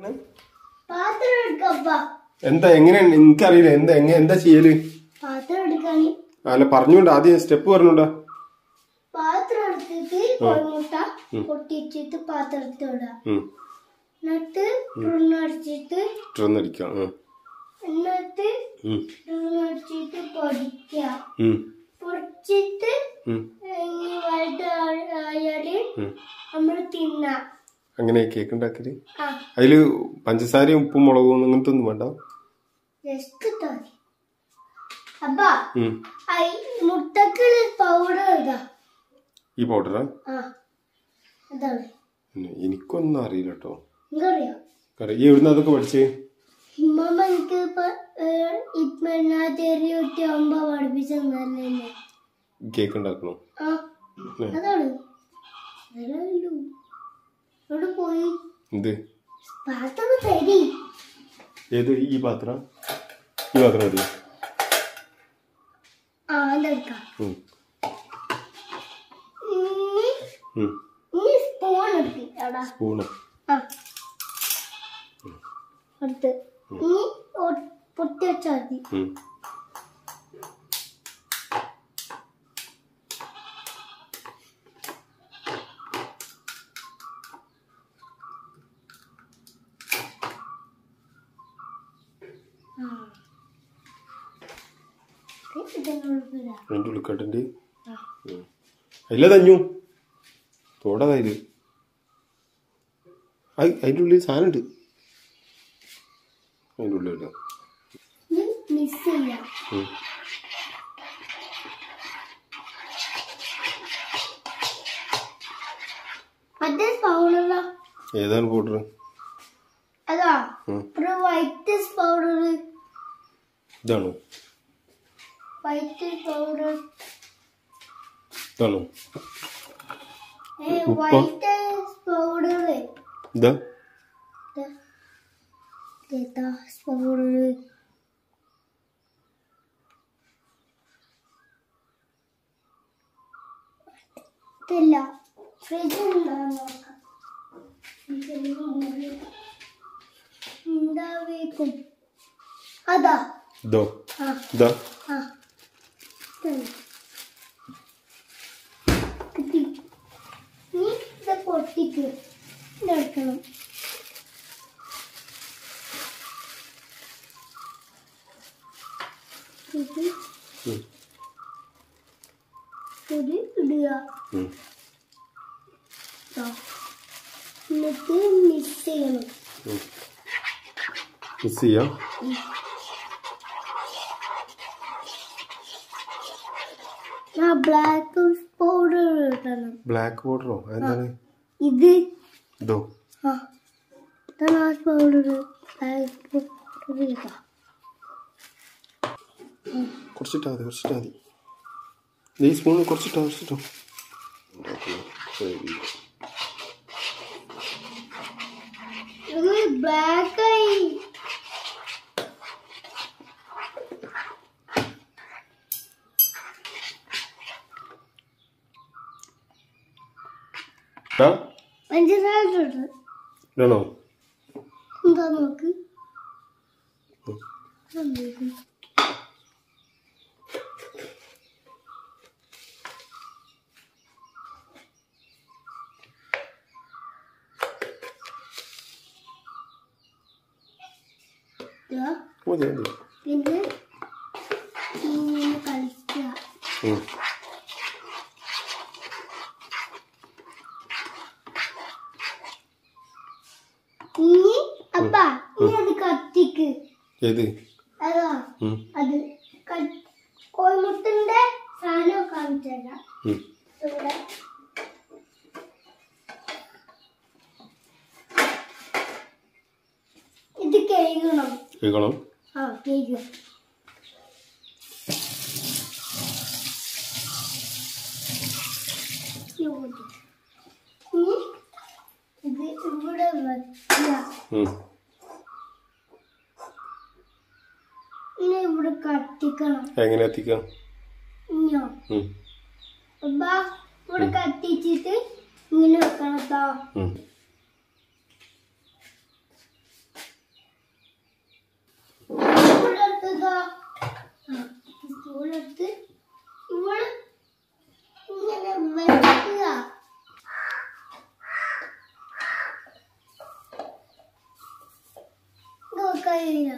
പാത്രം എടുക്കപ്പാ എന്താ എങ്ങനെ എനിക്കറിയില്ല എന്താ എങ്ങനെ എന്താ ചെയ്യല് പാത്രം എടുക്കാന് അല്ല പറഞ്ഞുകൊണ്ട് ആദ്യം സ്റ്റെപ്പ് പറഞ്ഞുണ്ടാ പാത്രം എടുത്തിട്ട് കോഴിമുട്ട പൊട്ടിച്ചിട്ട് പാത്രത്തിൽ ഇടാം ഉം എന്നിട്ട് ഉരുന്നടിച്ചിട്ട് ട്രെന്നടിക്കാം ആ എന്നിട്ട് ഉം ഉരുന്നടിച്ചിട്ട് പൊടിക്കുക ഉം പൊടിച്ചിട്ട് ഉം ഈ വലുത് ആയാല് ഉം. നമ്മൾ തിന്നാം അങ്ങനെ കേക്ക് ഉണ്ടാക്കല് ആ അതില് പഞ്ചസാരയും ഉപ്പും മുളകും അങ്ങനത്തെ ഒന്നും വേണ്ട ജസ്റ്റ് തോന്നി അപ്പാ ഉം ഐ മുട്ടക്ക് പൗഡർ ഇതാ ഈ പൗഡറാ ആ അതാണ് എനിക്കൊന്നും അറിയില്ല കേട്ടോ നിങ്ങറിയോ ഈ എവിടുന്ന് അതൊക്കെ പഠിച്ചേ ഹിമ്മമ്മ എനിക്ക് ഇപ്പൊ ഇപ്പൊ ഞാൻ ചെറിയ കുട്ടി ഒമ്പ പഠിപ്പിച്ചു തന്നെ കേക്ക് ഉണ്ടാക്കണോ ആ അതാണ് അതല്ലോ അവിടെ പോയി എന്ത് പാത്രം തരി ഏത് ഈ പാത്രം ഈ പാത്രം മതി ആ അതെടുക്കാം ഉം. ഇനി ഉം. ഇനി സ്പൂൺ എടുത്തിട്ടാടാ സ്പൂണ് ആ അടുത്ത് ഇനി ഒ- പൊട്ടി വെച്ചാൽ മതി ഉം. ഇതെന്നോട് ഇടാം. അതിൻ്റെ ഉള്ളിക്കട്ടിൻ്റെ ആ. അല്ല തഞ്ഞു തോടെ കയ്യില് അതിൻ്റെ ഉള്ളിൽ സാധനം ഉണ്ട് അതിൻ്റെ ഉള്ളിൽ ഇടാം ഇത് മിസ് ചെയ്യാം ഉം. മറ്റേ പൗഡറാ ഏതാണ് പൗഡർ അതാ ഉം. ഒരു വൈറ്റ് പൗഡർ ഇതാണോ വൈറ്റ് പൗഡർ ഇതാണോ ഏ ഉപ്പ. വൈറ്റ് പൗഡർ ഇതാ ഏതാ പൗഡർ ഇതല്ല ഫ്രിഡ്ജിൽ ഉണ്ടാകാൻ നോക്കാം ഉണ്ടാവേക്കും അതാ ഇതോ ആ ഇതാ ആ ഇതല്ലേ. കിട്ടി നീ ഇത് പൊട്ടിക്ക് ഇതെടുക്കണം ഇത് ഉം. ഇത് ഇടുക ഉം. ട്ടോ. എന്നിട്ട് മിക്സ് ചെയ്യണം മിക്സ് ചെയ്യാം ആ ബ്ലാക്ക് പൗഡർ ഇടണം ബ്ലാക്ക് പൗഡറോ എന്താണ് ഇത് ഇതോ ആ ഇതാണ് ആ പൗഡർ ബ്ലാക്ക് പൗഡർ ഇതാ കുറച്ചിട്ടാ മതി കുറച്ചിട്ടാ മതി ഈ സ്പൂൺ കുറച്ചിട്ടോ കുറച്ചിട്ടോ ഇത് ബ്ലാക്ക് ആയി ഇതാ പഞ്ചസാര ഇടണം. ഇതാണോ എന്താ നോക്ക് ഉം. എന്ത്? ഇതാ, മതി മതി പിന്നെ ഇങ്ങനെ കളിക്കുക ഉം. ഇനി അപ്പാ ഇനി അത് കത്തിക്ക് ഏത് അതാ ഉം. അത് ക- കോഴിമുട്ടന്റെ സാധനം കാണിച്ചു തരാം ഉം. ഇവിടെ ഇത് കഴുകണം കേൾക്കണം ആ കഴുകുക ഇനി ഇത് ഇവിടെ വെക്കുക ഉം. ഇനി ഇവിടെ കത്തിക്കണം എങ്ങനെ എത്തിക്കാം ഇനിയോ ഉം. അപ്പാ ഇവിടെ കത്തിച്ചിട്ട് ഇങ്ങനെ വെക്കണം കേട്ടോ ഉം. കഴിയില്ല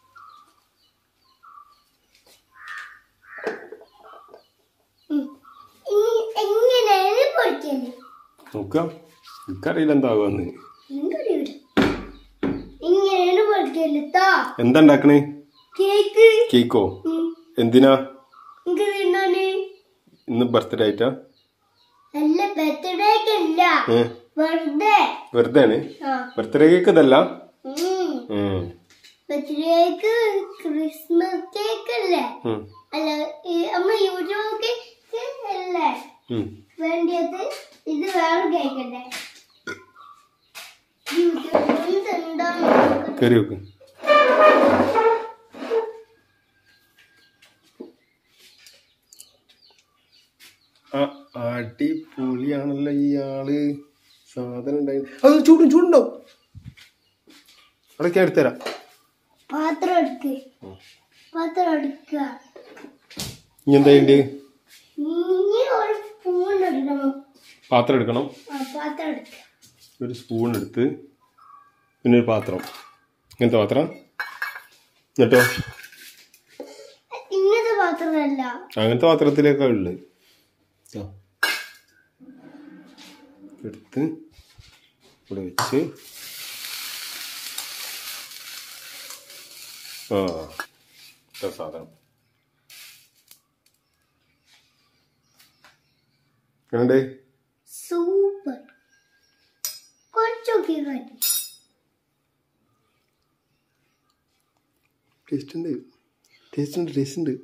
ഉം. ഇ- എങ്ങനെയാണ് പൊടിക്കല് നോക്കാം എനിക്കറിയില്ല എന്താകുമെന്ന് എനിക്കറിയില്ല ഇങ്ങനെയാണ് പൊടിക്കല് ട്ടോ എന്താ ഉണ്ടാക്കണേ കേക്ക് കേക്കോ ഉം. എന്തിനാ എനിക്ക് തിന്നാന് ഇന്ന് ബർത്ത്ഡേ ആയിട്ടാ അല്ല ബർത്ത്ഡേ അല്ല ഏ വെറുതെ വെറുതെ ആണ് ആ ബർത്ത്ഡേ കേക്ക് ഇതല്ല ഉം. ഉം. ബർത്ത്ഡേക്ക് ക്രിസ്മസ് കേക്ക് അല്ലേ ഉം. അല്ല ഈ അമ്മ യൂട്യൂബ് കേക്ക് അല്ലേ ഉം. വേണ്ടിയത് ഇത് വേറെ കേക്കല്ലേ യൂട്യൂബിൽ എന്താണ് കയറി വെക്ക് ആ അടിപൊളിയാണല്ലോ ഇയാള് സാധനം ഉണ്ടായി അത് ചൂടും ചൂടുണ്ടാവും അതൊക്കെ എടുത്തരാം പാത്രം എടുക്ക് പാത്രം എടുക്കുക ഇനി എന്താ ചെയ്യണ്ടേ ഇനി ഒരു സ്പൂൺ എടുക്കണം പാത്രം എടുക്കണം ആ പാത്രം എടുക്കുക ഒരു സ്പൂൺ എടുത്ത് പിന്നെ ഒരു പാത്രം ഇങ്ങനത്തെ പാത്രം എന്നിട്ടോ ഇങ്ങനത്തെ പാത്രമല്ല അങ്ങനത്തെ പാത്രത്തിലേക്കാണ് ഉള്ളത് ആ. എടുത്ത് ഇവിടെ വെച്ച് ആ ഇത്ര സാധനം എങ്ങനെയുണ്ട് സൂപ്പർ കുറച്ചൊക്കെ കാട്ടി ടേസ്റ്റ് ഉണ്ട് ടേസ്റ്റ് ഉണ്ട് ടേസ്റ്റ് ഉണ്ട്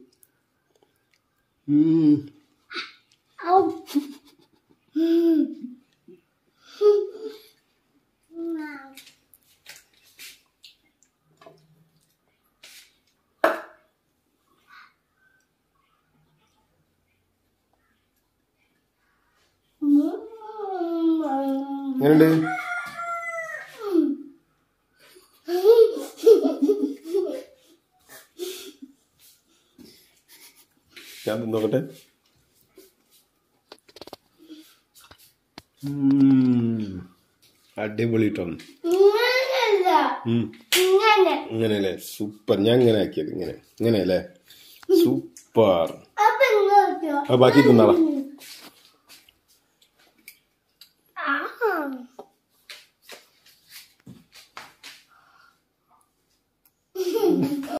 ഉം. ഔ ഉം. എങ്ങനെയുണ്ട് ഞാൻ തിന്നോക്കട്ടെ ഉം. അടിപൊളി കേട്ടോ ഇങ്ങനെയല്ല ഉം. ഇങ്ങനെ ഇങ്ങനെയല്ലേ സൂപ്പർ ഞാൻ ഇങ്ങനെ ആക്കിയത് ഇങ്ങനെ ഇങ്ങനെയല്ലേ സൂപ്പർ അപ്പൊ ഇങ്ങോട്ടോ അത് ബാക്കി തിന്നാളാം